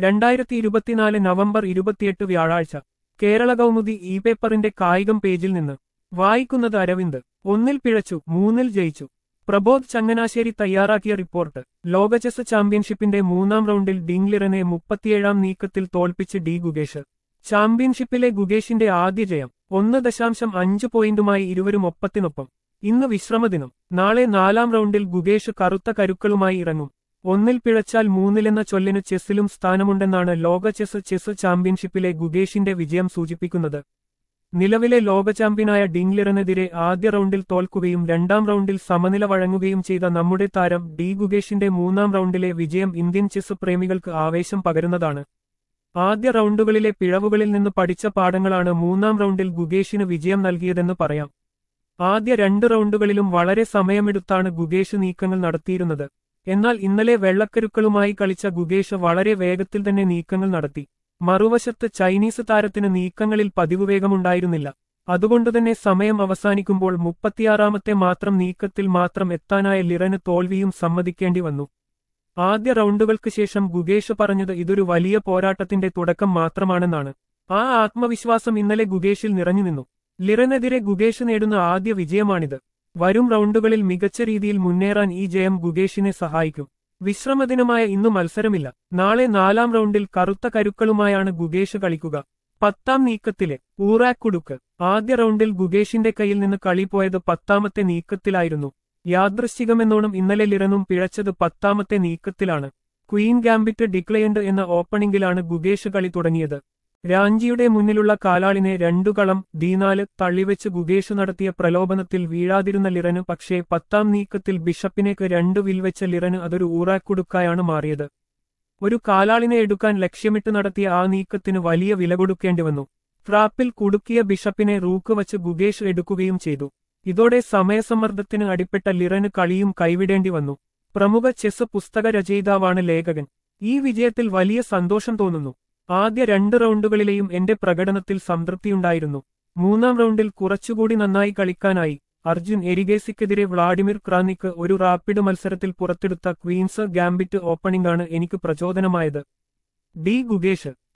രണ്ടായിരത്തി ഇരുപത്തിനാല് നവംബർ ഇരുപത്തിയെട്ട് വ്യാഴാഴ്ച കേരള കൗമുദി ഇ പേപ്പറിന്റെ കായികം പേജിൽ നിന്ന് വായിക്കുന്നത് അരവിന്ദ് ഒന്നിൽ പിഴച്ചു മൂന്നിൽ ജയിച്ചു പ്രബോധ് ചങ്ങനാശ്ശേരി തയ്യാറാക്കിയ റിപ്പോർട്ട് ലോക ചെസ് ചാമ്പ്യൻഷിപ്പിന്റെ മൂന്നാം റൗണ്ടിൽ ഡിംഗ്ലിറനെ മുപ്പത്തിയേഴാം നീക്കത്തിൽ തോൽപ്പിച്ച് ഡി ഗുഗേഷ് ചാമ്പ്യൻഷിപ്പിലെ ഗുഗേഷിന്റെ ആദ്യ ജയം ഒന്ന് ദശാംശം അഞ്ച് പോയിന്റുമായി ഇരുവരും ഒപ്പത്തിനൊപ്പം ഇന്ന് വിശ്രമദിനം നാളെ നാലാം റൗണ്ടിൽ ഗുഗേഷ് കറുത്ത കരുക്കളുമായി ഇറങ്ങും ഒന്നിൽ പിഴച്ചാൽ മൂന്നിലെന്ന ചൊല്ലിന് ചെസ്സിലും സ്ഥാനമുണ്ടെന്നാണ് ലോക ചെസ് ചെസ് ചാമ്പ്യൻഷിപ്പിലെ ഗുഗേഷിന്റെ വിജയം സൂചിപ്പിക്കുന്നത് നിലവിലെ ലോക ചാമ്പ്യനായ ഡിംഗ്ലിറനെതിരെ ആദ്യ റൗണ്ടിൽ തോൽക്കുകയും രണ്ടാം റൗണ്ടിൽ സമനില വഴങ്ങുകയും ചെയ്ത നമ്മുടെ താരം ഡി ഗുഗേഷിന്റെ മൂന്നാം റൗണ്ടിലെ വിജയം ഇന്ത്യൻ ചെസ് പ്രേമികൾക്ക് ആവേശം പകരുന്നതാണ് ആദ്യ റൗണ്ടുകളിലെ പിഴവുകളിൽ നിന്ന് പഠിച്ച പാഠങ്ങളാണ് മൂന്നാം റൗണ്ടിൽ ഗുഗേഷിന് വിജയം നൽകിയതെന്ന് പറയാം ആദ്യ രണ്ട് റൗണ്ടുകളിലും വളരെ സമയമെടുത്താണ് ഗുഗേഷ് നീക്കങ്ങൾ നടത്തിയിരുന്നത് എന്നാൽ ഇന്നലെ വെള്ളക്കരുക്കളുമായി കളിച്ച ഗുഗേഷ് വളരെ വേഗത്തിൽ തന്നെ നീക്കങ്ങൾ നടത്തി മറുവശത്ത് ചൈനീസ് താരത്തിന് നീക്കങ്ങളിൽ പതിവ് വേഗമുണ്ടായിരുന്നില്ല അതുകൊണ്ടുതന്നെ സമയം അവസാനിക്കുമ്പോൾ മുപ്പത്തിയാറാമത്തെ മാത്രം നീക്കത്തിൽ മാത്രം എത്താനായ ലിറന് തോൽവിയും സമ്മതിക്കേണ്ടി വന്നു ആദ്യ റൗണ്ടുകൾക്ക് ശേഷം ഗുഗേഷ് പറഞ്ഞത് ഇതൊരു വലിയ പോരാട്ടത്തിന്റെ തുടക്കം മാത്രമാണെന്നാണ് ആ ആത്മവിശ്വാസം ഇന്നലെ ഗുഗേഷിൽ നിറഞ്ഞുനിന്നു ലിറനെതിരെ ഗുഗേഷ് നേടുന്ന ആദ്യ വിജയമാണിത് വരും റൗണ്ടുകളിൽ മികച്ച രീതിയിൽ മുന്നേറാൻ ഈ ജയം ഗുഗേഷിനെ സഹായിക്കും വിശ്രമദിനമായ ഇന്നു മത്സരമില്ല നാളെ നാലാം റൗണ്ടിൽ കറുത്ത കരുക്കളുമായാണ് ഗുഗേഷ് കളിക്കുക പത്താം നീക്കത്തിലെ ഊറാക്കുടുക്ക് ആദ്യ റൗണ്ടിൽ ഗുഗേഷിന്റെ കയ്യിൽ നിന്ന് കളി പോയത് പത്താമത്തെ നീക്കത്തിലായിരുന്നു യാദൃശ്ചികമെന്നോണം ഇന്നലെ ലിറനും പിഴച്ചത് പത്താമത്തെ നീക്കത്തിലാണ് ക്വീൻ ഗാംബിറ്റ് ഡിക്ലയൻഡ് എന്ന ഓപ്പണിംഗിലാണ് ഗുഗേഷ് കളി തുടങ്ങിയത് രാഞ്ചിയുടെ മുന്നിലുള്ള കാലാളിനെ രണ്ടു കളം ദീനാല് തള്ളിവെച്ച് ഗുഗേഷ് നടത്തിയ പ്രലോഭനത്തിൽ വീഴാതിരുന്ന ലിറന് പക്ഷേ പത്താം നീക്കത്തിൽ ബിഷപ്പിനേക്ക് രണ്ട് വിൽവെച്ച ലിറന് അതൊരു ഊറാക്കുടുക്കായാണ് മാറിയത് ഒരു കാലാളിനെ എടുക്കാൻ ലക്ഷ്യമിട്ട് നടത്തിയ ആ നീക്കത്തിന് വലിയ വില കൊടുക്കേണ്ടി വന്നു ട്രാപ്പിൽ കുടുക്കിയ ബിഷപ്പിനെ റൂക്ക് വച്ച് ഗുഗേഷ് എടുക്കുകയും ചെയ്തു ഇതോടെ സമയസമ്മർദ്ദത്തിന് അടിപ്പെട്ട ലിറന് കളിയും കൈവിടേണ്ടി വന്നു പ്രമുഖ ചെസ് പുസ്തക രചയിതാവാണ് ലേഖകൻ ഈ വിജയത്തിൽ വലിയ സന്തോഷം തോന്നുന്നു ആദ്യ രണ്ട് റൗണ്ടുകളിലെയും എന്റെ പ്രകടനത്തിൽ സംതൃപ്തിയുണ്ടായിരുന്നു മൂന്നാം റൗണ്ടിൽ കുറച്ചുകൂടി നന്നായി കളിക്കാനായി അർജുൻ എരിഗേസിക്കെതിരെ വ്ളാഡിമിർ ക്രാനിക്ക് ഒരു റാപ്പിഡ് മത്സരത്തിൽ പുറത്തെടുത്ത ക്വീൻസ് ഗാംബിറ്റ് ഓപ്പണിംഗാണ് എനിക്ക് പ്രചോദനമായത് ഡി ഗുഗേഷ്